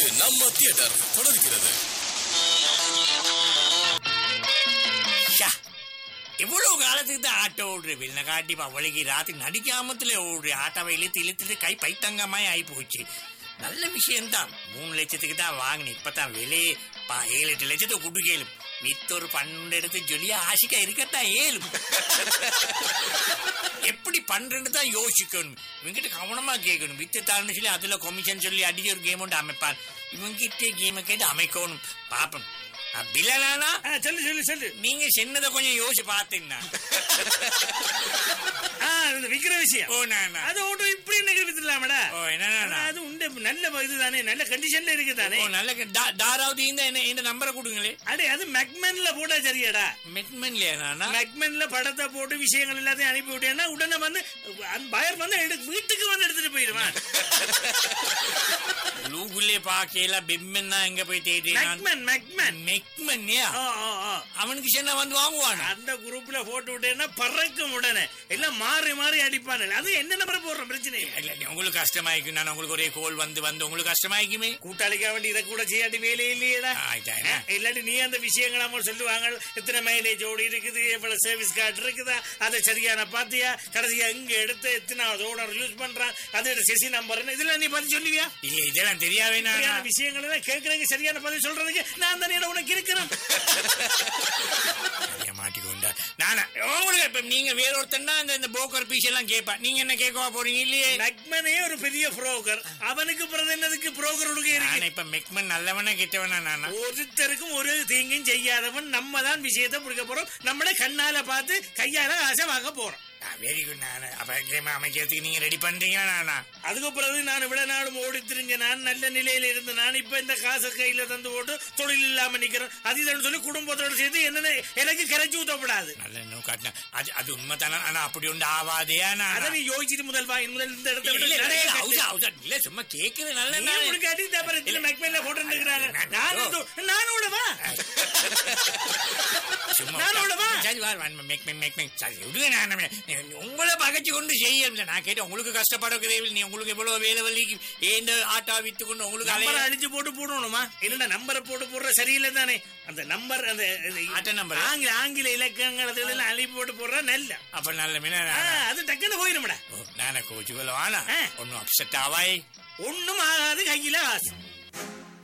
இது நம்ம தியேட்டர் தொடர்கிறது ஷா, இவ்வளவு காலத்துக்கு தான் ஆட்டோ ஓடுற வெள்ள காட்டி அவளுக்கு ராத்திரி நடிக்காமத்துல ஓடுற ஆட்டோவை இழுத்து இழுத்துட்டு கை பைத்தங்கமாய் ஆகி போச்சு நல்ல விஷயம்தான் மூணு லட்சத்துக்கு தான் வாங்கினேன் இப்பதான் விலையே பா- ஏழு எட்டு லட்சத்தை குடுக்கலும் வித்து ஒரு பன்னெண்டு எடுத்து ஜொலியா ஆசிக்கா இருக்கத்தான் ஏழும் எப்படி பண்றேன்னு தான் யோசிக்கணும் இவங்கிட்ட கவனமா கேட்கணும் வித்து தாள்னு சொல்லி அதுல கமிஷன் சொல்லி அடிச்சு ஒரு கேம் ஒன்று அமைப்பார் இவங்கிட்ட கேமை கேட்டு அமைக்கணும் பாப்போம் அப்படிலானா ஆ, சொல்லு சொல்லு சொல்லு நீங்க சின்னதை கொஞ்சம் யோசிச்சு பாத்தீங்கன்னா ஆ இந்த விக்கிற விஷயம் ஓ நானா அது ஓட்டும் இப்படி நகர் வித்துலாமடா ஓ என்னன்னா அது உண்டு நல்ல இதுதானே நல்ல கண்டிஷன்ல இருக்குதானே ஓ நல்ல க- தா- தாராவதி இந்த என்ன இந்த நம்பரை கொடுங்களே அடே அது மெக்மென்ல போட்டா சரியாடா மெட்மென்ட்லயா நானா மெக்மென்ல படத்தை போட்டு விஷயங்கள் எல்லாத்தையும் அனுப்பி விட்டேன்னா உடனே வந்து அந்த பயர் வந்து எடு- வீட்டுக்கு வந்து எடுத்துட்டு போயிடுவான் லூகுலே பாக்கல பெம்மென் தான் எங்க போய் தேடி மெக்மென் மெக்மென் மெக்மென்யா ஆ, ஆ, ஆ. அவனுக்கு சின்ன வந்து வாங்குவானா அந்த குரூப்ல போட்டு விட்டேன்னா பறக்கும் உடனே எல்லாம் மாறி மாறி அடிப்பானு அது என்ன நம்பர் போடுறோம் பிரச்சனை இல்லை. இல்ல, இல்ல, உங்களுக்கு கஷ்டமாயிக்கும் நான் உங்களுக்கு ஒரே கோல் வந்து வந்து உங்களுக்கு கஷ்டமாயிக்குமே கூட்டாளிக்கா வேண்டி இதை கூட செய்யாட்டி வேலை இல்லையேடா ஆயிட்டா ஆ, இல்லாட்டி நீ அந்த விஷயங்கள் அவங்க சொல்லுவாங்க எத்தனை மைலேஜ் ஓடி இருக்குது எவ்வளவு சர்வீஸ் கார்டு இருக்குதா அதை சரியான பாத்தியா கடைசியா எங்க எடுத்து எத்தனாவது ஓனர் யூஸ் பண்றான் அதோட சிசி நம்பர் இதெல்லாம் நீ பதில் சொல்லுவியா இல்ல இதெல்லாம் தெரியாவே இப்படியான நான் விஷயங்கள் எல்லாம் கேட்கறதுக்கு சரியான பதில் சொல்றதுக்கு நான் தானே உனக்கு இருக்கிறேன் சரியா மாட்டிக்கொண்டா நானா உங்களுக்கு இப்ப நீங்க வேற ஒருத்தன்னா அந்த இந்த போக்கர் பீஸ் எல்லாம் கேட்பா நீங்க என்ன கேட்கவா போறீங்க இல்லையே நக்மனே ஒரு பெரிய புரோக்கர் அவனுக்கு பிறகு என்னதுக்கு புரோக்கர் உனக்கு இருக்கு நான் இப்ப மெக்மன் நல்லவனா கெட்டவனா நானா ஒருத்தருக்கும் ஒரு தீங்கும் செய்யாதவன் நம்ம தான் விஷயத்தை முடிக்க போறோம் நம்மளே கண்ணால பார்த்து கையால ஆசை வாங்க போறோம் வெரி குட் நானு அப்ப கேம் அமைக்கிறதுக்கு நீங்க ரெடி பண்றீங்களா நானா அதுக்கு பிறகு நான் இவ்வளவு நாளும் ஓடி திரிஞ்ச நான் நல்ல நிலையில இருந்து நான் இப்ப இந்த காசை கையில தந்து போட்டு தொழில் இல்லாம நிக்கிறேன் அது இதுன்னு சொல்லி குடும்பத்தோட சேர்த்து என்ன எனக்கு கரைச்சு ஊத்தப்படாது நல்ல இன்னும் காட்டினா அது அது உண்மைதானா ஆனா அப்படி ஒன்று ஆவாதையா நான் அதை நீ யோசிச்சுட்டு முதல் வா முதல் இந்த இடத்த இல்ல, விட்டு இல்ல, நடைய இல்ல, கட்டு. அவுதா, அவுதா. இல்ல சும்மா கேக்குறது நல்ல நீ நானு. உனக்கு அடி தப்பற இல்ல. மெக்மேல போட்டு இருக்கிறாங்க நான் நான் ஓ. இது- நானோட வா சும்மா நானோட வா. சரி வா வா, மேக் மேக் மேக் மேக் சரி விடுங்க நான் நம்ம- உங்களை பகைச்சு கொண்டு செய்யல நான் கேட்டேன் உங்களுக்கு கஷ்டப்படவே நீ உங்களுக்கு எவ்வளவு வேலை வலிக்கு ஏந்த ஆட்டா வித்து கொண்டு உங்களுக்கு நம்பரை அலைய அடிச்சு போட்டு போடணுமா என்னடா நம்பரை போட்டு போடுற சரியில்லை தானே அந்த நம்பர் அந்த அந்த ஆட்ட number. ஆங்கில ஆங்கில இலக்கங்கள் அதெல்லாம் அனுப்பி போட்டு போடுற நல்ல அப்ப நல்ல மீனா ஆ, அது டக்குன்னு போயிடும்டா நான கோச்சு கொள்ள வானா ஆ. ஒன்னும் அப்செட் ஆவாய் ஒண்ணும் ஆகாது கையில காசு